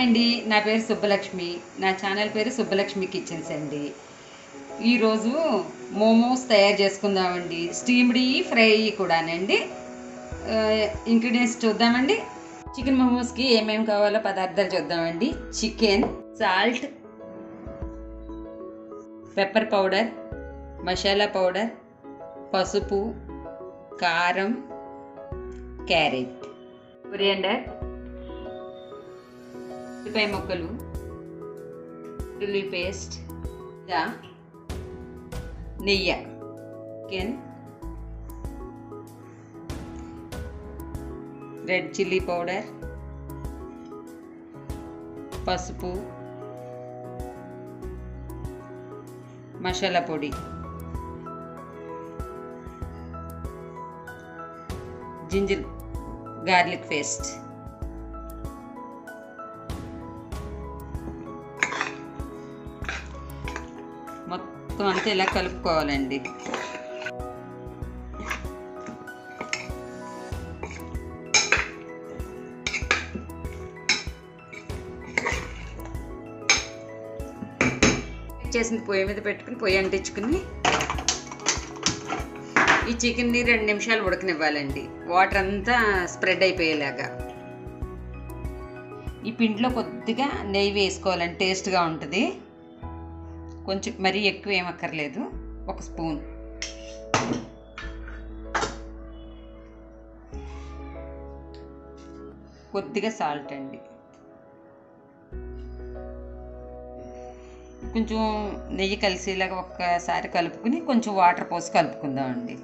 అండి నా పేరు సుబ్బలక్ష్మి నా ఛానల్ పేరు సుబ్బలక్ష్మి కిచెన్స్ అండి ఈరోజు మోమోస్ తయారు చేసుకుందామండి స్టీమ్డ్ ఫ్రై కూడానండి ఇంగ్రీడియంట్స్ చూద్దామండి చికెన్ మోమోస్కి ఏమేమి కావాలో పదార్థాలు చూద్దామండి chicken salt pepper powder masala powder పసుపు కారం క్యారెట్ కొరియండర్ ఉల్లిపాయ ముక్కలు ఉల్లి పేస్ట్ దా నెయ్యి చికెన్ రెడ్ చిల్లీ పౌడర్ పసుపు మసాలా పొడి జింజర్ గార్లిక్ పేస్ట్ మొత్తం అంతా ఇలా కలుపుకోవాలండి చేసింది పొయ్యి మీద పెట్టుకుని పొయ్యి అంటించుకుని ఈ చికెన్ని రెండు నిమిషాలు ఉడకనివ్వాలండి వాటర్ అంతా స్ప్రెడ్ అయిపోయేలాగా ఈ పిండిలో కొద్దిగా నెయ్యి వేసుకోవాలండి టేస్ట్గా ఉంటుంది కొంచెం మరీ ఎక్కువ ఏమక్కర్లేదు ఒక స్పూన్ కొద్దిగా సాల్ట్ అండి కొంచెం నెయ్యి కలిసేలాగా ఒక్కసారి కలుపుకుని కొంచెం వాటర్ పోసి కలుపుకుందామండి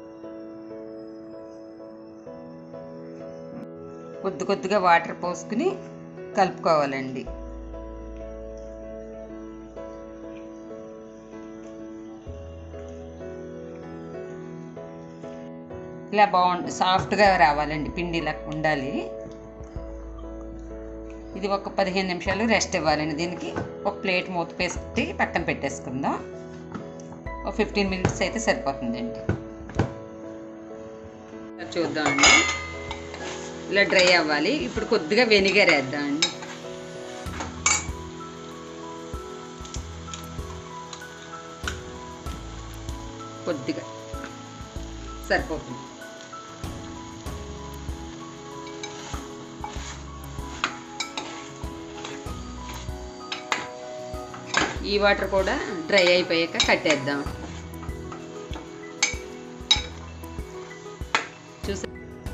కొద్ది కొద్దిగా వాటర్ పోసుకుని కలుపుకోవాలండి ఇలా బాగుంటుంది సాఫ్ట్గా రావాలండి పిండి ఇలా ఉండాలి ఇది ఒక పదిహేను నిమిషాలు రెస్ట్ ఇవ్వాలండి దీనికి ఒక ప్లేట్ మూత పెట్టి పక్కన పెట్టేసుకుందాం ఒక ఫిఫ్టీన్ మినిట్స్ అయితే సరిపోతుందండి చూద్దామండి ఇలా డ్రై అవ్వాలి ఇప్పుడు కొద్దిగా వెనిగర్ వేద్దామండి కొద్దిగా సరిపోతుంది ఈ వాటర్ కూడా డ్రై అయిపోయాక కట్టేద్దాం చూసారు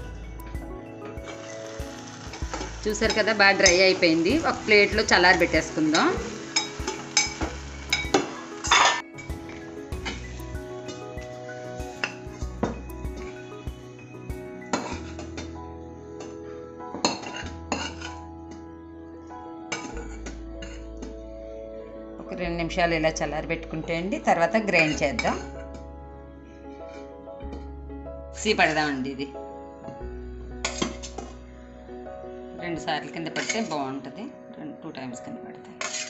చూసారు కదా బాగా డ్రై అయిపోయింది ఒక ప్లేట్లో చల్లారి పెట్టేసుకుందాం ఒక రెండు నిమిషాలు ఇలా చల్లారి పెట్టుకుంటే అండి తర్వాత గ్రైండ్ చేద్దాం సీ పడదామండి ఇది రెండు సార్లు కింద పడితే బాగుంటుంది రెండు టూ టైమ్స్ కింద పడతాయి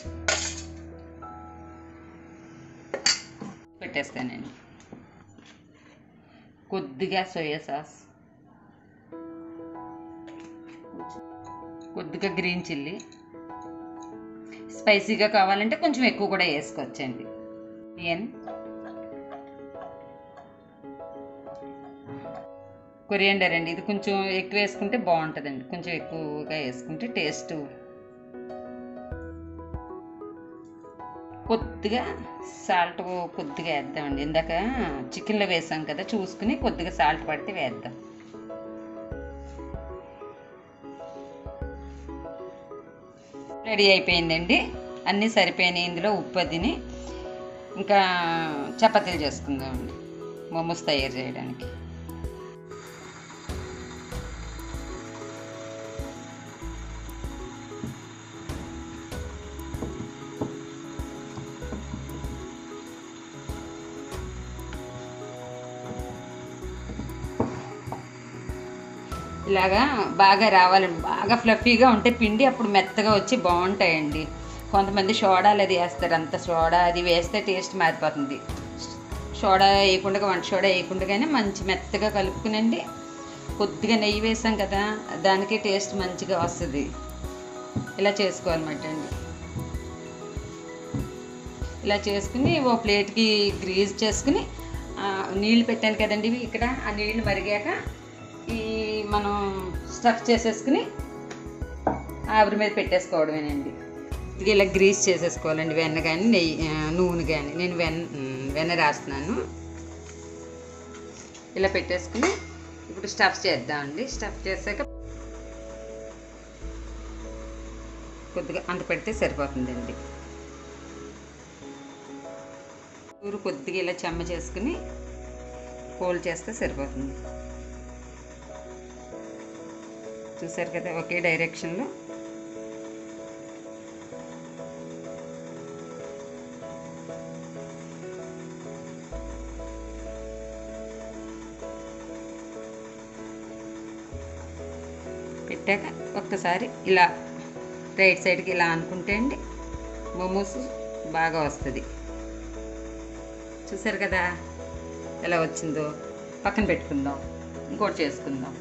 పెట్టేస్తానండి కొద్దిగా సోయా సాస్ కొద్దిగా గ్రీన్ చిల్లీ స్పైసీగా కావాలంటే కొంచెం ఎక్కువ కూడా వేసుకోవచ్చండి ఆనియన్ కొరియండర్ అండి ఇది కొంచెం ఎక్కువ వేసుకుంటే బాగుంటుందండి కొంచెం ఎక్కువగా వేసుకుంటే టేస్ట్ కొద్దిగా సాల్ట్ కొద్దిగా వేద్దామండి ఇందాక చికెన్లో వేసాం కదా చూసుకుని కొద్దిగా సాల్ట్ పడితే వేద్దాం రెడీ అయిపోయిందండి అన్నీ సరిపోయినాయి ఇందులో ఉప్పు అదిని ఇంకా చపాతీలు చేసుకుందామండి మోమోస్ తయారు చేయడానికి ఇలాగా బాగా రావాలండి బాగా ఫ్లఫీగా ఉంటే పిండి అప్పుడు మెత్తగా వచ్చి బాగుంటాయండి కొంతమంది సోడాలు అది వేస్తారు అంత సోడా అది వేస్తే టేస్ట్ మారిపోతుంది సోడా వేయకుండా వంట సోడా వేయకుండానే మంచి మెత్తగా కలుపుకునండి కొద్దిగా నెయ్యి వేసాం కదా దానికి టేస్ట్ మంచిగా వస్తుంది ఇలా చేసుకోవాలన్నమాట అండి ఇలా చేసుకుని ఓ ప్లేట్కి గ్రీజ్ చేసుకుని ఆ, నీళ్లు పెట్టాను కదండి ఇవి ఇక్కడ ఆ నీళ్లు మరిగాక ఈ మనం స్టఫ్ చేసేసుకుని ఆవిరి మీద పెట్టేసుకోవడమేనండి ఇది ఇలా గ్రీస్ చేసేసుకోవాలండి వెన్న కానీ నెయ్యి ఆ, నూనె కానీ నేను వెన్న ఉమ్, వెన్న రాస్తున్నాను ఇలా పెట్టేసుకుని ఇప్పుడు స్టఫ్ చేద్దామండి స్టఫ్ చేశాక కొద్దిగా అంత పెడితే సరిపోతుందండి ఊరు కొద్దిగా ఇలా చెమ్మ చేసుకుని ఫోల్డ్ చేస్తే సరిపోతుంది చూసారు కదా ఒకే డైరెక్షన్లో పెట్టాక ఒక్కసారి ఇలా రైట్ సైడ్కి ఇలా అనుకుంటే అండి మోమోస్ బాగా వస్తుంది చూసారు కదా ఎలా వచ్చిందో పక్కన పెట్టుకుందాం ఇంకోటి చేసుకుందాం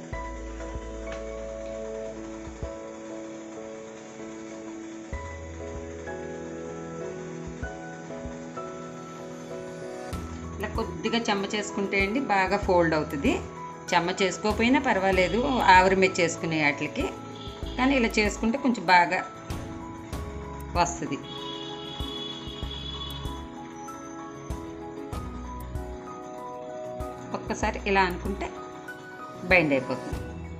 ఇలా కొద్దిగా చెమ్మ చేసుకుంటే అండి బాగా ఫోల్డ్ అవుతుంది చెమ్మ చేసుకోకపోయినా పర్వాలేదు ఆవిరి మీద చేసుకునే వాటికి కానీ ఇలా చేసుకుంటే కొంచెం బాగా వస్తుంది ఒక్కసారి ఇలా అనుకుంటే బైండ్ అయిపోతుంది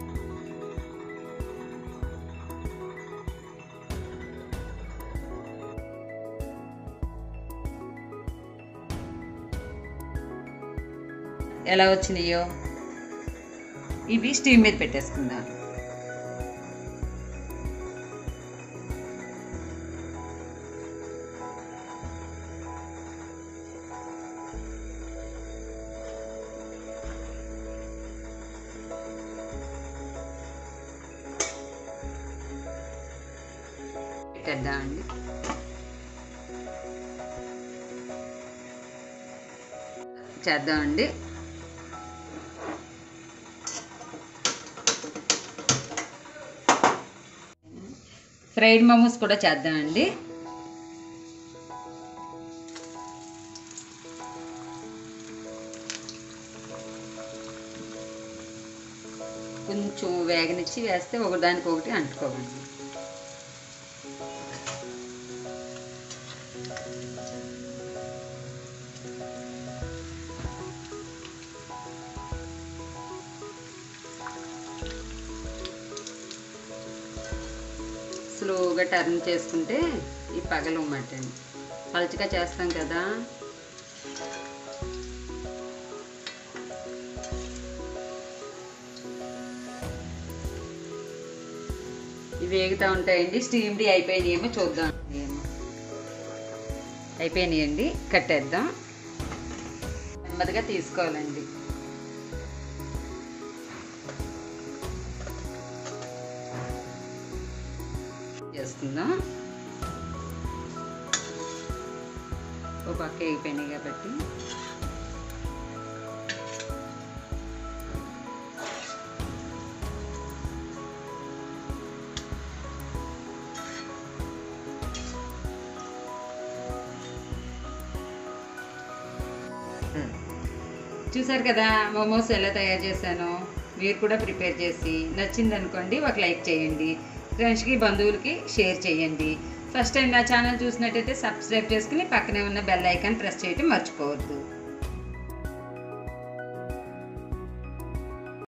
ఎలా వచ్చినాయో ఇవి స్టీమ్ మీద పెట్టేసుకుందాం పెట్టేద్దామండి చేద్దామండి ఫ్రైడ్ మోమోస్ కూడా చేద్దామండి కొంచెం వేగనిచ్చి వేస్తే ఒకదానికి ఒకటి అంటుకోవండి స్లోగా టర్న్ చేసుకుంటే ఈ పగలు మటండి పలుచగా చేస్తాం కదా ఇవి వేగుతూ ఉంటాయండి స్టీమ్డి అయిపోయినాయేమో చూద్దాం ఏమో అయిపోయినాయండి కట్టేద్దాం నెమ్మదిగా తీసుకోవాలండి చేసుకుందాం ఓ పక్క వేగిపోయినాయి కాబట్టి చూసారు కదా మోమోస్ ఎలా తయారు చేశానో మీరు కూడా ప్రిపేర్ చేసి నచ్చింది అనుకోండి ఒక లైక్ చేయండి ఫ్రెండ్స్కి బంధువులకి షేర్ చేయండి ఫస్ట్ టైం నా ఛానల్ చూసినట్టయితే సబ్స్క్రైబ్ చేసుకుని పక్కనే ఉన్న బెల్ ఐకాన్ ప్రెస్ చేయడం మర్చిపోవద్దు